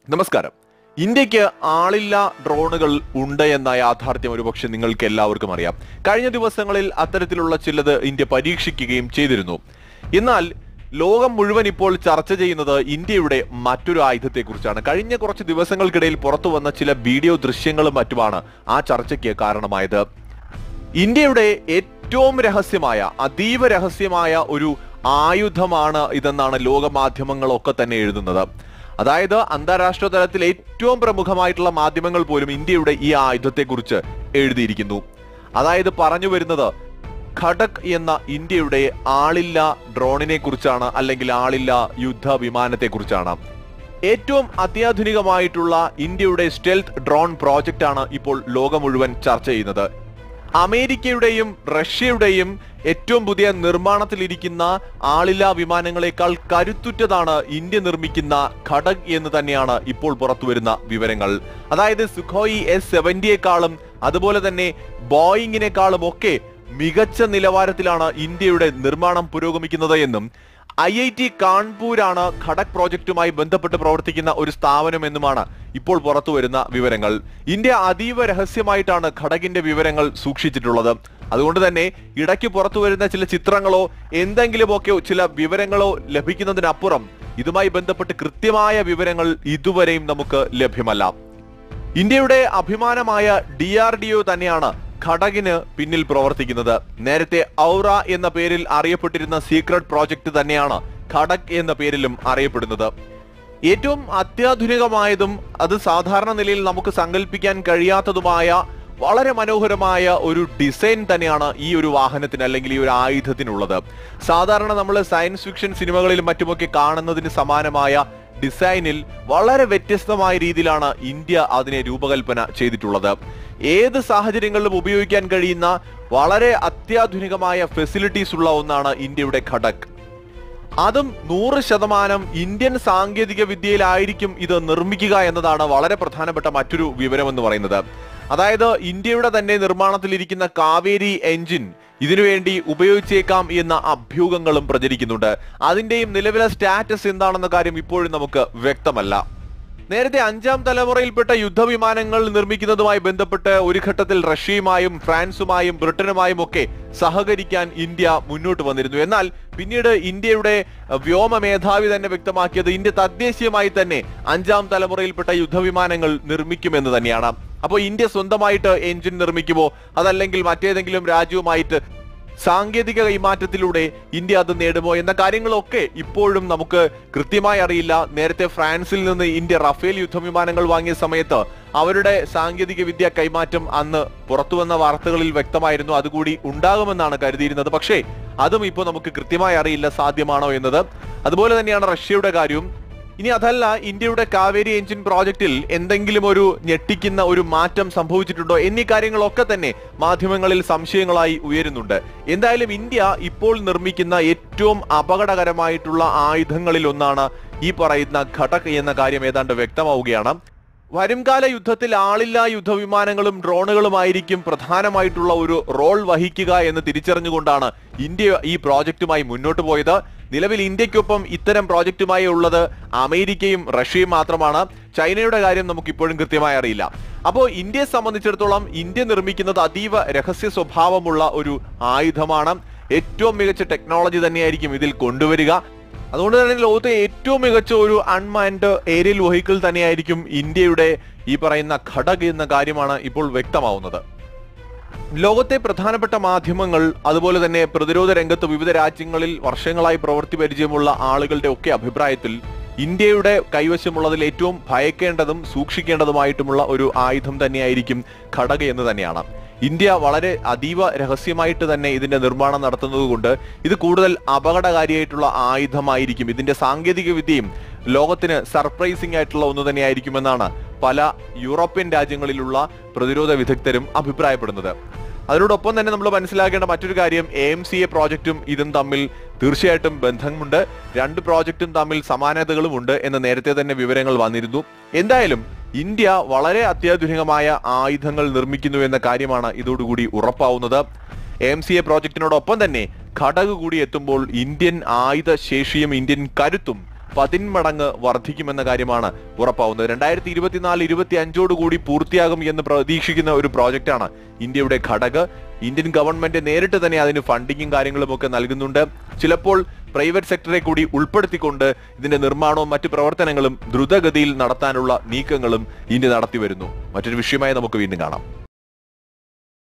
നമസ്കാരം ഇന്ത്യക്ക് ആളില്ല ഡ്രോണുകൾ ഉണ്ട് എന്ന യാഥാർത്ഥ്യം ഒരുപക്ഷെ നിങ്ങൾക്ക് എല്ലാവർക്കും അറിയാം കഴിഞ്ഞ ദിവസങ്ങളിൽ അത്തരത്തിലുള്ള ചിലത് ഇന്ത്യ പരീക്ഷിക്കുകയും ചെയ്തിരുന്നു എന്നാൽ ലോകം മുഴുവൻ ഇപ്പോൾ ചർച്ച ചെയ്യുന്നത് ഇന്ത്യയുടെ മറ്റൊരു ആയുധത്തെക്കുറിച്ചാണ് കഴിഞ്ഞ കുറച്ച് ദിവസങ്ങൾക്കിടയിൽ പുറത്തു വന്ന ചില വീഡിയോ ദൃശ്യങ്ങളും മറ്റുമാണ് ആ ചർച്ചയ്ക്ക് കാരണമായത് ഇന്ത്യയുടെ ഏറ്റവും രഹസ്യമായ അതീവ രഹസ്യമായ ഒരു ആയുധമാണ് ഇതെന്നാണ് ലോക മാധ്യമങ്ങളൊക്കെ തന്നെ എഴുതുന്നത് അതായത് അന്താരാഷ്ട്ര തലത്തിൽ ഏറ്റവും പ്രമുഖമായിട്ടുള്ള മാധ്യമങ്ങൾ പോലും ഇന്ത്യയുടെ ഈ ആയുധത്തെക്കുറിച്ച് എഴുതിയിരിക്കുന്നു അതായത് പറഞ്ഞു വരുന്നത് ഖഡക് എന്ന ഇന്ത്യയുടെ ആളില്ല ഡ്രോണിനെ കുറിച്ചാണ് അല്ലെങ്കിൽ ആളില്ല യുദ്ധ വിമാനത്തെ കുറിച്ചാണ് ഏറ്റവും അത്യാധുനികമായിട്ടുള്ള ഇന്ത്യയുടെ സ്റ്റെൽത്ത് ഡ്രോൺ പ്രോജക്റ്റ് ആണ് ഇപ്പോൾ ലോകം മുഴുവൻ ചർച്ച ചെയ്യുന്നത് അമേരിക്കയുടെയും റഷ്യയുടെയും ഏറ്റവും പുതിയ നിർമ്മാണത്തിലിരിക്കുന്ന ആളില്ലാ വിമാനങ്ങളെക്കാൾ കരുത്തുറ്റതാണ് ഇന്ത്യ നിർമ്മിക്കുന്ന ഘടക് എന്ന് തന്നെയാണ് ഇപ്പോൾ പുറത്തുവരുന്ന വിവരങ്ങൾ അതായത് സുഖോയി എസ് സെവന്റിയെക്കാളും അതുപോലെ തന്നെ ബോയിങ്ങിനേക്കാളും ഒക്കെ മികച്ച നിലവാരത്തിലാണ് ഇന്ത്യയുടെ നിർമ്മാണം പുരോഗമിക്കുന്നത് എന്നും ഐ ഐ ടി കാൺപൂരാണ് ഖടക് പ്രോജക്റ്റുമായി ബന്ധപ്പെട്ട് പ്രവർത്തിക്കുന്ന ഒരു സ്ഥാപനം എന്നുമാണ് ഇപ്പോൾ പുറത്തു വരുന്ന വിവരങ്ങൾ ഇന്ത്യ അതീവ രഹസ്യമായിട്ടാണ് ഖടകിന്റെ വിവരങ്ങൾ സൂക്ഷിച്ചിട്ടുള്ളത് അതുകൊണ്ട് തന്നെ ഇടയ്ക്ക് പുറത്തു വരുന്ന ചില ചിത്രങ്ങളോ എന്തെങ്കിലുമൊക്കെ ചില വിവരങ്ങളോ ലഭിക്കുന്നതിനപ്പുറം ഇതുമായി ബന്ധപ്പെട്ട് കൃത്യമായ വിവരങ്ങൾ ഇതുവരെയും നമുക്ക് ലഭ്യമല്ല ഇന്ത്യയുടെ അഭിമാനമായ ഡി ആർ ഡി ഒ തന്നെയാണ് ഘടകിന് പിന്നിൽ പ്രവർത്തിക്കുന്നത് നേരത്തെ ഔറ എന്ന പേരിൽ അറിയപ്പെട്ടിരുന്ന സീക്രട്ട് പ്രോജക്റ്റ് തന്നെയാണ് ഖടക് എന്ന പേരിലും അറിയപ്പെടുന്നത് ഏറ്റവും അത്യാധുനികമായതും അത് സാധാരണ നിലയിൽ നമുക്ക് സങ്കല്പിക്കാൻ കഴിയാത്തതുമായ വളരെ മനോഹരമായ ഒരു ഡിസൈൻ തന്നെയാണ് ഈ ഒരു വാഹനത്തിന് അല്ലെങ്കിൽ ഈ ഒരു ആയുധത്തിനുള്ളത് സാധാരണ നമ്മൾ സയൻസ് ഫിക്ഷൻ സിനിമകളിലും മറ്റുമൊക്കെ കാണുന്നതിന് സമാനമായ ഡിസൈനിൽ വളരെ വ്യത്യസ്തമായ രീതിയിലാണ് ഇന്ത്യ അതിനെ രൂപകൽപ്പന ചെയ്തിട്ടുള്ളത് ഏത് സാഹചര്യങ്ങളിലും ഉപയോഗിക്കാൻ കഴിയുന്ന വളരെ അത്യാധുനികമായ ഫെസിലിറ്റീസ് ഉള്ള ഒന്നാണ് ഇന്ത്യയുടെ ഘടക് അതും നൂറ് ശതമാനം ഇന്ത്യൻ സാങ്കേതിക വിദ്യയിലായിരിക്കും ഇത് നിർമ്മിക്കുക എന്നതാണ് വളരെ പ്രധാനപ്പെട്ട മറ്റൊരു വിവരം എന്ന് പറയുന്നത് അതായത് ഇന്ത്യയുടെ തന്നെ നിർമ്മാണത്തിലിരിക്കുന്ന കാവേരി എഞ്ചിൻ ഇതിനുവേണ്ടി ഉപയോഗിച്ചേക്കാം എന്ന അഭ്യൂഹങ്ങളും പ്രചരിക്കുന്നുണ്ട് അതിന്റെയും നിലവിലെ സ്റ്റാറ്റസ് എന്താണെന്ന കാര്യം ഇപ്പോഴും നമുക്ക് വ്യക്തമല്ല നേരത്തെ അഞ്ചാം തലമുറയിൽപ്പെട്ട യുദ്ധവിമാനങ്ങൾ നിർമ്മിക്കുന്നതുമായി ബന്ധപ്പെട്ട് ഒരു ഘട്ടത്തിൽ റഷ്യയുമായും ഫ്രാൻസുമായും ബ്രിട്ടനുമായും ഒക്കെ സഹകരിക്കാൻ ഇന്ത്യ മുന്നോട്ട് വന്നിരുന്നു എന്നാൽ പിന്നീട് ഇന്ത്യയുടെ വ്യോമ മേധാവി തന്നെ വ്യക്തമാക്കിയത് ഇന്ത്യ തദ്ദേശീയമായി തന്നെ അഞ്ചാം തലമുറയിൽപ്പെട്ട യുദ്ധവിമാനങ്ങൾ നിർമ്മിക്കുമെന്ന് തന്നെയാണ് അപ്പോൾ ഇന്ത്യ സ്വന്തമായിട്ട് എഞ്ചിൻ നിർമ്മിക്കുമോ അതല്ലെങ്കിൽ മറ്റേതെങ്കിലും രാജ്യവുമായിട്ട് സാങ്കേതിക കൈമാറ്റത്തിലൂടെ ഇന്ത്യ അത് നേടുമോ എന്ന കാര്യങ്ങളൊക്കെ ഇപ്പോഴും നമുക്ക് കൃത്യമായി അറിയില്ല നേരത്തെ ഫ്രാൻസിൽ നിന്ന് ഇന്ത്യ റഫേൽ യുദ്ധവിമാനങ്ങൾ വാങ്ങിയ സമയത്ത് അവരുടെ സാങ്കേതിക വിദ്യ കൈമാറ്റം അന്ന് പുറത്തു വന്ന വാർത്തകളിൽ വ്യക്തമായിരുന്നു അതുകൂടി ഉണ്ടാകുമെന്നാണ് കരുതിയിരുന്നത് പക്ഷേ അതും ഇപ്പോൾ നമുക്ക് കൃത്യമായി അറിയില്ല സാധ്യമാണോ എന്നത് അതുപോലെ തന്നെയാണ് റഷ്യയുടെ കാര്യവും ഇനി അതല്ല ഇന്ത്യയുടെ കാവേരി എഞ്ചിൻ പ്രോജക്റ്റിൽ എന്തെങ്കിലും ഒരു ഞെട്ടിക്കുന്ന ഒരു മാറ്റം സംഭവിച്ചിട്ടുണ്ടോ എന്നീ കാര്യങ്ങളൊക്കെ തന്നെ മാധ്യമങ്ങളിൽ സംശയങ്ങളായി ഉയരുന്നുണ്ട് എന്തായാലും ഇന്ത്യ ഇപ്പോൾ നിർമ്മിക്കുന്ന ഏറ്റവും അപകടകരമായിട്ടുള്ള ആയുധങ്ങളിൽ ഒന്നാണ് ഈ പറയുന്ന ഘടക് എന്ന കാര്യം ഏതാണ്ട് വ്യക്തമാവുകയാണ് വരുംകാല യുദ്ധത്തിൽ ആളില്ലാ യുദ്ധവിമാനങ്ങളും ഡ്രോണുകളുമായിരിക്കും പ്രധാനമായിട്ടുള്ള ഒരു റോൾ വഹിക്കുക എന്ന് തിരിച്ചറിഞ്ഞുകൊണ്ടാണ് ഇന്ത്യ ഈ പ്രോജക്റ്റുമായി മുന്നോട്ട് പോയത് നിലവിൽ ഇന്ത്യക്കൊപ്പം ഇത്തരം പ്രോജക്റ്റുമായി ഉള്ളത് അമേരിക്കയും റഷ്യയും മാത്രമാണ് ചൈനയുടെ കാര്യം നമുക്ക് ഇപ്പോഴും കൃത്യമായി അറിയില്ല അപ്പോൾ ഇന്ത്യയെ സംബന്ധിച്ചിടത്തോളം ഇന്ത്യ നിർമ്മിക്കുന്നത് അതീവ രഹസ്യ സ്വഭാവമുള്ള ഒരു ആയുധമാണ് ഏറ്റവും മികച്ച ടെക്നോളജി തന്നെയായിരിക്കും ഇതിൽ കൊണ്ടുവരിക അതുകൊണ്ട് തന്നെ ലോകത്തെ ഏറ്റവും മികച്ച ഒരു അൺമാൻഡ് ഏരിയൽ വെഹിക്കിൾ തന്നെയായിരിക്കും ഇന്ത്യയുടെ ഈ പറയുന്ന ഘടക് എന്ന കാര്യമാണ് ഇപ്പോൾ വ്യക്തമാവുന്നത് ലോകത്തെ പ്രധാനപ്പെട്ട മാധ്യമങ്ങൾ അതുപോലെ തന്നെ പ്രതിരോധ രംഗത്ത് വിവിധ രാജ്യങ്ങളിൽ വർഷങ്ങളായി പ്രവൃത്തി പരിചയമുള്ള ആളുകളുടെ ഒക്കെ അഭിപ്രായത്തിൽ ഇന്ത്യയുടെ കൈവശമുള്ളതിൽ ഏറ്റവും ഭയക്കേണ്ടതും സൂക്ഷിക്കേണ്ടതുമായിട്ടുമുള്ള ഒരു ആയുധം തന്നെയായിരിക്കും ഘടക എന്ന് തന്നെയാണ് ഇന്ത്യ വളരെ അതീവ രഹസ്യമായിട്ട് തന്നെ ഇതിന്റെ നിർമ്മാണം നടത്തുന്നത് കൊണ്ട് ഇത് കൂടുതൽ അപകടകാരിയായിട്ടുള്ള ആയുധമായിരിക്കും ഇതിന്റെ സാങ്കേതിക വിദ്യയും ലോകത്തിന് സർപ്രൈസിംഗ് ആയിട്ടുള്ള ഒന്ന് തന്നെയായിരിക്കുമെന്നാണ് പല യൂറോപ്യൻ രാജ്യങ്ങളിലുള്ള പ്രതിരോധ വിദഗ്ധരും അഭിപ്രായപ്പെടുന്നത് അതിനോടൊപ്പം തന്നെ നമ്മൾ മനസ്സിലാക്കേണ്ട മറ്റൊരു കാര്യം എ എം സി എ പ്രോജക്റ്റും ഇതും തമ്മിൽ തീർച്ചയായിട്ടും ബന്ധമുണ്ട് രണ്ട് പ്രോജക്റ്റും തമ്മിൽ സമാനതകളുമുണ്ട് എന്ന് നേരത്തെ തന്നെ വിവരങ്ങൾ വന്നിരുന്നു എന്തായാലും ഇന്ത്യ വളരെ അത്യാധുനികമായ ആയുധങ്ങൾ നിർമ്മിക്കുന്നു എന്ന കാര്യമാണ് ഇതോടുകൂടി ഉറപ്പാവുന്നത് എം സി എ പ്രോജക്റ്റിനോടൊപ്പം തന്നെ ഘടക് കൂടി എത്തുമ്പോൾ ഇന്ത്യൻ ആയുധ ശേഷിയും ഇന്ത്യൻ കരുത്തും പതിന്മടങ്ങ് വർദ്ധിക്കുമെന്ന കാര്യമാണ് ഉറപ്പാവുന്നത് രണ്ടായിരത്തി ഇരുപത്തിനാല് ഇരുപത്തി അഞ്ചോടുകൂടി പൂർത്തിയാകും എന്ന് പ്രതീക്ഷിക്കുന്ന ഒരു പ്രോജക്റ്റാണ് ഇന്ത്യയുടെ ഘടക് ഇന്ത്യൻ ഗവൺമെന്റ് നേരിട്ട് തന്നെ അതിന് ഫണ്ടിങ്ങും കാര്യങ്ങളും ഒക്കെ നൽകുന്നുണ്ട് ചിലപ്പോൾ പ്രൈവറ്റ് സെക്ടറെ കൂടി ഉൾപ്പെടുത്തിക്കൊണ്ട് ഇതിന്റെ നിർമ്മാണവും മറ്റു പ്രവർത്തനങ്ങളും ദ്രുതഗതിയിൽ നടത്താനുള്ള നീക്കങ്ങളും ഇന്ത്യ നടത്തി വരുന്നു മറ്റൊരു വിഷയമായി നമുക്ക് വീണ്ടും കാണാം